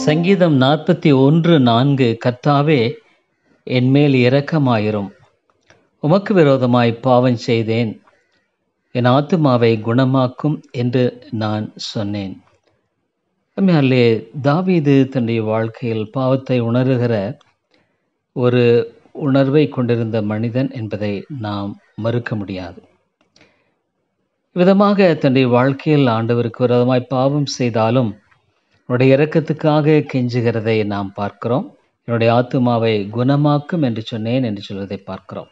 சங்கீதம் நாற்பத்தி ஒன்று நான்கு கர்த்தாவே என்மேல் இரக்கமாயிரும் உமக்கு விரோதமாய் பாவம் செய்தேன் என் ஆத்துமாவை குணமாக்கும் என்று நான் சொன்னேன் உண்மையாலே தாவீது தன்னுடைய வாழ்க்கையில் பாவத்தை உணர்கிற ஒரு உணர்வை கொண்டிருந்த மனிதன் என்பதை நாம் மறுக்க முடியாது விதமாக தன்னுடைய வாழ்க்கையில் ஆண்டவருக்கு விரோதமாய் பாவம் செய்தாலும் என்னுடைய இரக்கத்துக்காக கெஞ்சுகிறதை நாம் பார்க்கிறோம் என்னுடைய ஆத்துமாவை குணமாக்கும் என்று சொன்னேன் என்று சொல்வதை பார்க்கிறோம்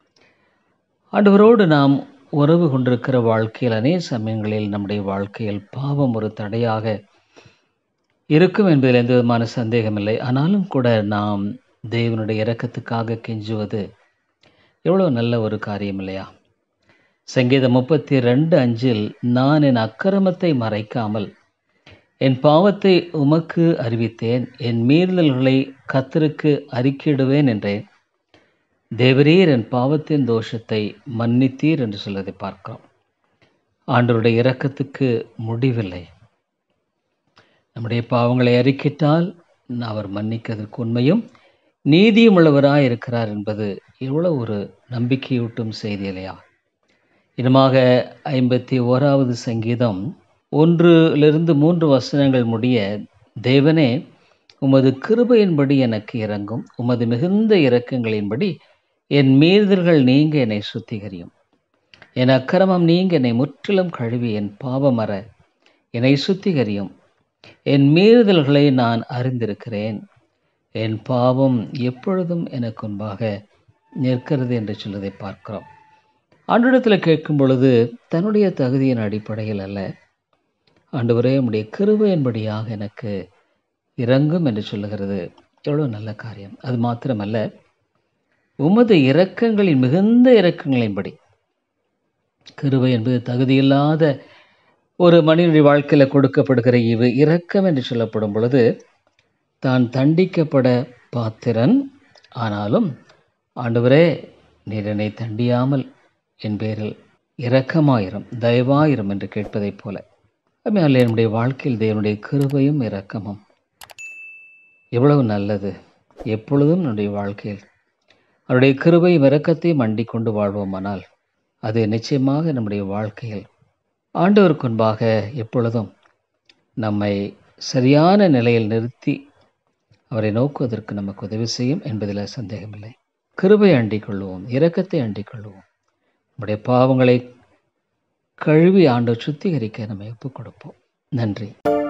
ஆண்டவரோடு நாம் உறவு கொண்டிருக்கிற வாழ்க்கையில் அநேக சமயங்களில் நம்முடைய வாழ்க்கையில் பாவம் ஒரு தடையாக இருக்கும் என்பதில் எந்த விதமான சந்தேகமில்லை ஆனாலும் கூட நாம் தேவனுடைய இரக்கத்துக்காக கெஞ்சுவது எவ்வளோ நல்ல ஒரு காரியம் இல்லையா சங்கீதம் முப்பத்தி ரெண்டு அஞ்சில் நான் என் அக்கிரமத்தை மறைக்காமல் என் பாவத்தை உமக்கு அறிவித்தேன் என் மீறுதல்களை கத்தருக்கு அறிக்கையிடுவேன் என்றேன் தேவரீர் என் பாவத்தின் தோஷத்தை மன்னித்தீர் என்று சொல்வதை பார்க்கிறோம் ஆண்டவருடைய இரக்கத்துக்கு முடிவில்லை நம்முடைய பாவங்களை அறிக்கிட்டால் அவர் மன்னிக்கிறதுக்கு உண்மையும் நீதியும் உள்ளவராய் இருக்கிறார் என்பது எவ்வளவு ஒரு நம்பிக்கையூட்டும் செய்தி இல்லையா இனமாக ஐம்பத்தி ஓராவது சங்கீதம் ஒன்றிலிருந்து மூன்று வசனங்கள் முடிய தேவனே உமது கிருபையின்படி எனக்கு இறங்கும் உமது மிகுந்த இரக்கங்களின்படி என் மீறுதல்கள் நீங்க என்னை சுத்திகரியும் என் அக்கிரமம் நீங்க என்னை முற்றிலும் கழுவி என் பாவமர என்னை சுத்திகரியும் என் மீறுதல்களை நான் அறிந்திருக்கிறேன் என் பாவம் எப்பொழுதும் எனக்கு முன்பாக நிற்கிறது என்று சொல்வதை பார்க்கிறோம் ஆண்டிடத்தில் கேட்கும் பொழுது தன்னுடைய தகுதியின் அடிப்படையில் அல்ல ஆண்டவரே உடைய கிருபையின்படியாக எனக்கு இறங்கும் என்று சொல்லுகிறது எவ்வளோ நல்ல காரியம் அது மாத்திரமல்ல உமது இரக்கங்களின் மிகுந்த இரக்கங்களின்படி கிருபை என்பது தகுதியில்லாத ஒரு மனிதனுடைய வாழ்க்கையில் கொடுக்கப்படுகிற இவு இரக்கம் என்று சொல்லப்படும் பொழுது தான் தண்டிக்கப்பட பாத்திரன் ஆனாலும் ஆண்டவரே நீர் என்னை தண்டியாமல் என் பேரில் இரக்கமாயிரும் தயவாயிரும் என்று கேட்பதைப் போல அதனால் என்னுடைய வாழ்க்கையில் தேவனுடைய கிருபையும் இரக்கமும் எவ்வளவு நல்லது எப்பொழுதும் என்னுடைய வாழ்க்கையில் அவருடைய கிருபையும் இரக்கத்தையும் அண்டிக் கொண்டு வாழ்வோமானால் அது நிச்சயமாக நம்முடைய வாழ்க்கையில் ஆண்டவருக்கு முன்பாக எப்பொழுதும் நம்மை சரியான நிலையில் நிறுத்தி அவரை நோக்குவதற்கு நமக்கு உதவி செய்யும் என்பதில் சந்தேகமில்லை கிருபை அண்டிக் கொள்வோம் இரக்கத்தை அண்டிக் கொள்வோம் நம்முடைய பாவங்களை கழுவி ஆண்டு சுத்திகரிக்க நம்மை ஒப்புக் கொடுப்போம் நன்றி